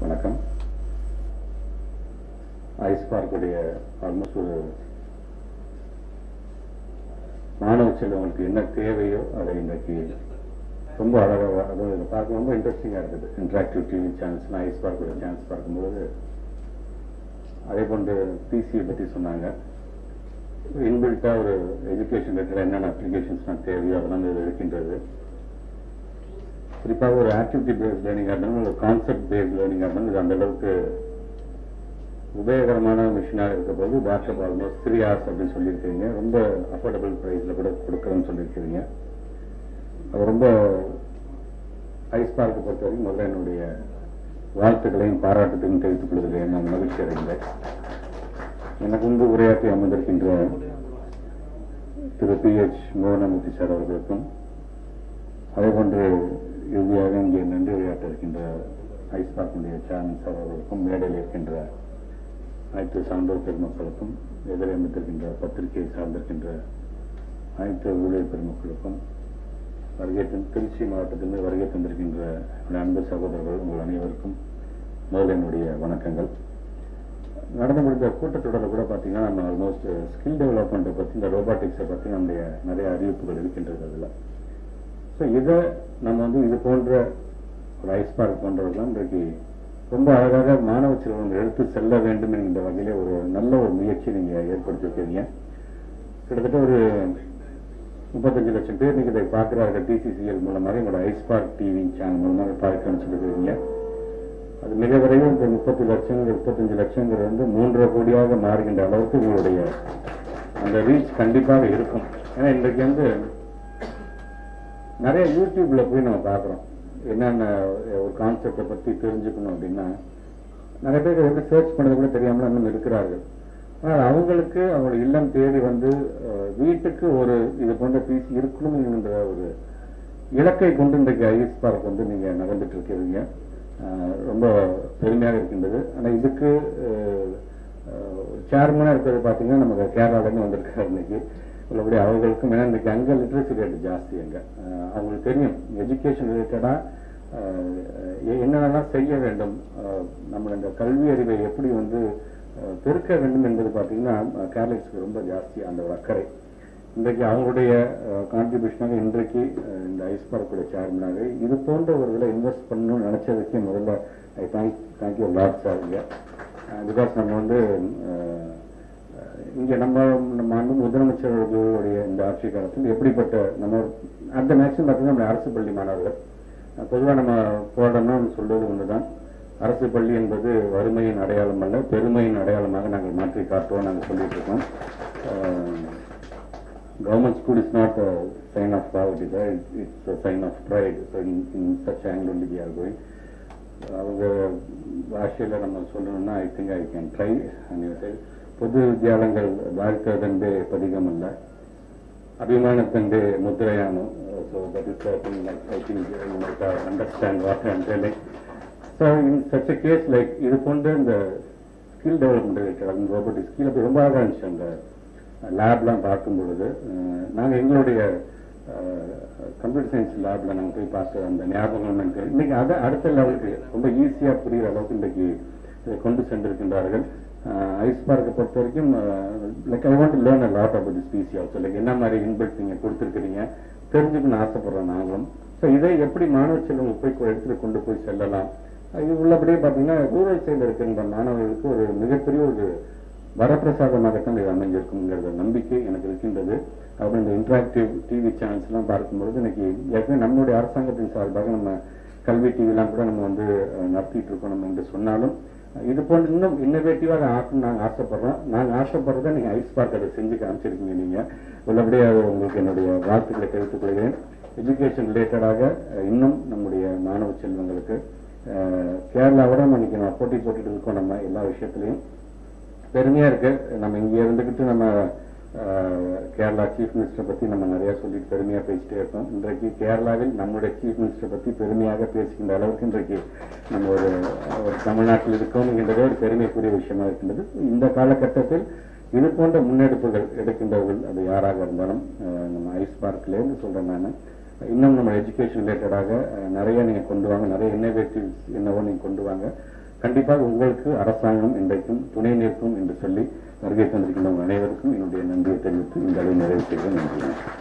வணக்கம் ice பார்க்குடைய almost ஒரு மாணவ செல்வங்களுக்கு என்ன தேவையோ அதை இன்றைக்கு ரொம்ப அழகாக அதுவும் இதை பார்க்க ரொம்ப இன்ட்ரெஸ்டிங்காக இருக்குது இன்ட்ராக்டிவ் டிவி சேனல்ஸ்லாம் ஐஸ் பார்க்குடைய சேனல்ஸ் பார்க்கும்பொழுது அதே போன்று பிசியை பற்றி சொன்னாங்க இன்பில்ட்டாக ஒரு எஜுகேஷன் ரிலேட்டடாக என்னென்ன அப்ளிகேஷன்ஸ்லாம் தேவையோ அதெல்லாம் இதில் இருக்கின்றது குறிப்பாக ஒரு ஆக்டிவிட்டி பேஸ்ட் லேர்னிங் ஆகணும் ஒரு கான்செப்ட் பேஸ்ட் லேர்னிங் ஆகணும் இது அந்த அளவுக்கு உபயோகரமான மிஷினாக இருக்க போது வாட்ஸ்அப் ஆல்மோஸ்ட் த்ரீ ஹவர்ஸ் அப்படின்னு சொல்லியிருக்கீங்க ரொம்ப அஃபோர்டபுள் ப்ரைஸில் கூட கொடுக்குறேன்னு சொல்லியிருக்கிறீங்க அது ரொம்ப ஐஸ் பார்க்கை பொறுத்த வரைக்கும் முதல்ல என்னுடைய வாழ்த்துக்களையும் பாராட்டுகளையும் தெரிவித்துக் கொள்வதில் நான் மகிழ்ச்சி அடைந்தேன் எனக்கு முன்பு உரையாற்றி அமர்ந்திருக்கின்ற திரு பி எச் மோகனமூர்த்தி சார் அவர்களுக்கும் அதே போன்று இறுதியாக இங்கே நன்றி உரையாற்ற இருக்கின்ற ஐஸ் பார்க்கினுடைய சேனல் சார் அவர்களுக்கும் மேடையில் இருக்கின்ற அனைத்து சான்றோர் பெருமக்களுக்கும் எதிரே அமைத்திருக்கின்ற பத்திரிகையை சார்ந்திருக்கின்ற அனைத்து ஊழியர் பெருமக்களுக்கும் வருகை தந்து- திருச்சி மாவட்டத்திலிருந்து வருகை தந்திருக்கின்ற என்னுடைய அன்பு சகோதரர்கள் உங்கள் அனைவருக்கும் முதல்ல என்னுடைய வணக்கங்கள் நடந்து முடிந்த கூட்டத்தொடரில் கூட பார்த்தீங்கன்னா நம்ம ஆல்மோஸ்ட் ஸ்கில் டெவலப்மெண்ட்டை பற்றி இந்த ரோபாட்டிக்ஸை பற்றி நம்முடைய நிறைய அறிவிப்புகள் இருக்கின்றது அதில் ஸோ இதை நம்ம வந்து இது போன்ற ஒரு ஐஸ் பார்க் போன்றவர்கள்லாம் இன்றைக்கு ரொம்ப அழகாக மாணவ செல்வங்கள் எடுத்து செல்ல வேண்டும் என்கின்ற வகையிலே ஒரு நல்ல ஒரு முயற்சி நீங்கள் ஏற்படுத்தியிருக்கீங்க கிட்டத்தட்ட ஒரு முப்பத்தஞ்சு லட்சம் பேர் நீங்கள் இதை பார்க்குறார்கள் டிசிசிஎல் மூலமாக எங்களோட ஐஸ் பார்க் டிவி சேனல் மூலமாக பார்க்கணும்னு சொல்லியிருக்கீங்க அது மிக விரைவில் இந்த முப்பத்தி லட்சம் முப்பத்தஞ்சு லட்சங்கிறது வந்து மூன்றரை கோடியாக மாறுகின்ற அளவுக்கு உங்களுடைய அந்த ரீச் கண்டிப்பாக இருக்கும் ஏன்னா இன்றைக்கு வந்து நிறைய யூடியூப்ல போய் நம்ம பார்க்குறோம் என்னென்ன ஒரு கான்செப்டை பற்றி தெரிஞ்சுக்கணும் அப்படின்னா நிறைய பேர் வந்து சர்ச் பண்ணது கூட தெரியாமல் இன்னும் இருக்கிறார்கள் ஆனால் அவங்களுக்கு அவங்க இல்லம் தேடி வந்து அஹ், வீட்டுக்கு ஒரு இது போன்ற பீஸ் இருக்கணும் என்கின்ற ஒரு இலக்கை கொண்டு இன்றைக்கு ஐஎஸ் பார்க் வந்து நீங்க நடந்துட்டு இருக்கிறீங்க அஹ், ரொம்ப பெருமையாக இருக்கின்றது ஆனால் இதுக்கு சேர்மனாக இருக்கிறது பார்த்தீங்கன்னா நமக்கு கேரளாலேருந்து வந்திருக்காரு இன்னைக்கு உள்ளபடி அவர்களுக்கும் ஏன்னா இன்றைக்கு அங்கே லிட்ரஸி ரேட் ஜாஸ்தி அங்கே அஹ், அவங்களுக்கு தெரியும் எஜுகேஷன் ரிலேட்டடாக என்னென்னலாம் செய்ய வேண்டும் அஹ், நம்ம இந்த கல்வி அறிவை எப்படி வந்து அஹ், பெருக்க வேண்டும் என்பது பார்த்தீங்கன்னா கேரளிக்ஸ்க்கு ரொம்ப ஜாஸ்தி அந்த ஒரு அக்கறை இன்றைக்கு அவங்களுடைய கான்ட்ரிபியூஷனாக இன்றைக்கு அஹ், இந்த ஐஸ் பார்க்குடைய சேர்மனாக இது போன்ற ஒரு இதில் இன்வெஸ்ட் பண்ணணும்னு நினைச்சதுக்கு முதல்ல I thank thank you lot sir because நம்ம வந்து அஹ், இங்க நம்ம நம்ம அன்பு முதலமைச்சர் அவர்களுடைய இந்த ஆட்சி காலத்தில் எப்படிப்பட்ட நம்ம அந்த மேக்ஸிமம் பார்த்தீங்கன்னா நம்ம அரசு பள்ளி மாணவர்கள் பொதுவாக நம்ம போடணும்னு சொல்வது ஒன்றுதான் அரசு பள்ளி என்பது வறுமையின் அடையாளம் அல்ல பெருமையின் அடையாளமாக நாங்கள் மாற்றி காட்டுவோம் நாங்கள் சொல்லிட்டு இருக்கோம் government school is not sign of poverty sir it's sign of pride so in in such angle only we are going அவங்க பாஷையில் நம்ம சொல்லணும்னா I think I can try பொது வித்தியாலயங்கள் வாழ்க்கதென்பே பதிகம் அல்ல அபிமானத்தென்பே முத்திரையானோ so that is I think understand what I'm telling so in such a case like இது போன்ற இந்த ஸ்கில் டெவலப்மெண்ட் ரிலேட்டட் அந்த ரோபோட்டிக் ஸ்கில் அப்படி ரொம்ப அழகாக இருந்துச்சு அந்த லேப்லாம் பார்க்கும் பொழுது நாங்கள் எங்களுடைய கம்ப்யூட்டர் சயின்ஸ் லேப்ல நாங்கள் போய் பார்த்து அந்த ஞாபகம் எனக்கு இன்னைக்கு அதை அடுத்த லெவலுக்கு ரொம்ப ஈஸியாக புரிகிற அளவுக்கு இன்றைக்கு இதை கொண்டு சென்றிருக்கின்றார்கள் ஐஸ் பார்க்கை பொறுத்த வரைக்கும் like I want learn a lot about this PC also like என்ன மாதிரி இன்பில்ட் நீங்கள் கொடுத்துருக்கிறீங்க தெரிஞ்சுக்கணும்னு ஆசைப்படுறோம் நாங்களும் ஸோ இதை எப்படி மாணவ செல்வங்கள் போய் கொ- எடுத்துட்டு கொண்டு போய் செல்லலாம் இது உள்ளபடியே பார்த்தீங்கன்னா ரூரல் சைடில் இருக்கின்ற மாணவர்களுக்கு ஒரு மிகப்பெரிய ஒரு வரப்பிரசாதமாகத்தான் இது அமைஞ்சிருக்குங்கிற நம்பிக்கை எனக்கு இருக்கின்றது அப்புறம் இந்த இன்டராக்டிவ் டிவி சேனல்ஸ்லாம் பார்க்கும்பொழுது இன்னைக்கு ஏற்கனவே நம்மளுடைய அரசாங்கத்தின் சார்பாக நம்ம கல்வி டிவிலாம் கூட நம்ம வந்து அஹ், நடத்திட்டு இருக்கோம் நம்ம என்று சொன்னாலும் அஹ், இது போன்ற இன்னும் இன்னோவேட்டிவாக ஆக்கணும் நாங்கள் ஆசைப்படுறோம் நாங்கள் ஆசைப்படுறதை நீங்கள் ஐஸ் பார்க் அதை செஞ்சு காமிச்சிருக்கீங்க நீங்கள் உள்ளபடியே அது உங்களுக்கு என்னுடைய வாழ்த்துக்களை தெரிவித்துக் கொள்கிறேன் எஜுகேஷன் ரிலேட்டடாக இன்னும் நம்முடைய மாணவ செல்வங்களுக்கு அஹ், கேரளாவோட நம்ம இன்னைக்கு நம்ம போட்டி போட்டுட்டு இருக்கோம் நம்ம எல்லா விஷயத்துலையும் பெருமையா இருக்கு நம்ம இங்க இருந்துகிட்டு நம்ம அஹ், கேரளா சீஃப் மினிஸ்டர் பத்தி நம்ம நிறைய சொல்லிட்டு பெருமையா பேசிட்டே இருக்கோம் இன்றைக்கு கேரளாவில் நம்முடைய சீஃப் மினிஸ்டர் பத்தி பெருமையாக பேசுகின்ற அளவுக்கு இன்றைக்கு நம்ம ஒரு ஒரு தமிழ்நாட்டில் இருக்கோம் என்கின்றதே ஒரு பெருமைக்குரிய விஷயமா இருக்கின்றது இந்த காலகட்டத்தில் இது போன்ற முன்னெடுப்புகள் எடுக்கின்றவர்கள் அது யாராக இருந்தாலும் அஹ், நம்ம ஐஸ் பார்க்லேருந்து சொல்றேன் நான் இன்னும் நம்ம எஜுகேஷன் ரிலேட்டடாக நிறைய நீங்க கொண்டு வாங்க நிறைய இன்னோவேட்டிவ்ஸ் என்னவோ நீங்க கொண்டு வாங்க கண்டிப்பாக உங்களுக்கு அரசாங்கம் இன்றைக்கும் துணை நிற்கும் என்று சொல்லி வருகை தந்திருக்கின்ற உங்கள் அனைவருக்கும் என்னுடைய நன்றியை தெரிவித்து இந்த அளவு நிறைவு செய்கிறேன் நன்றி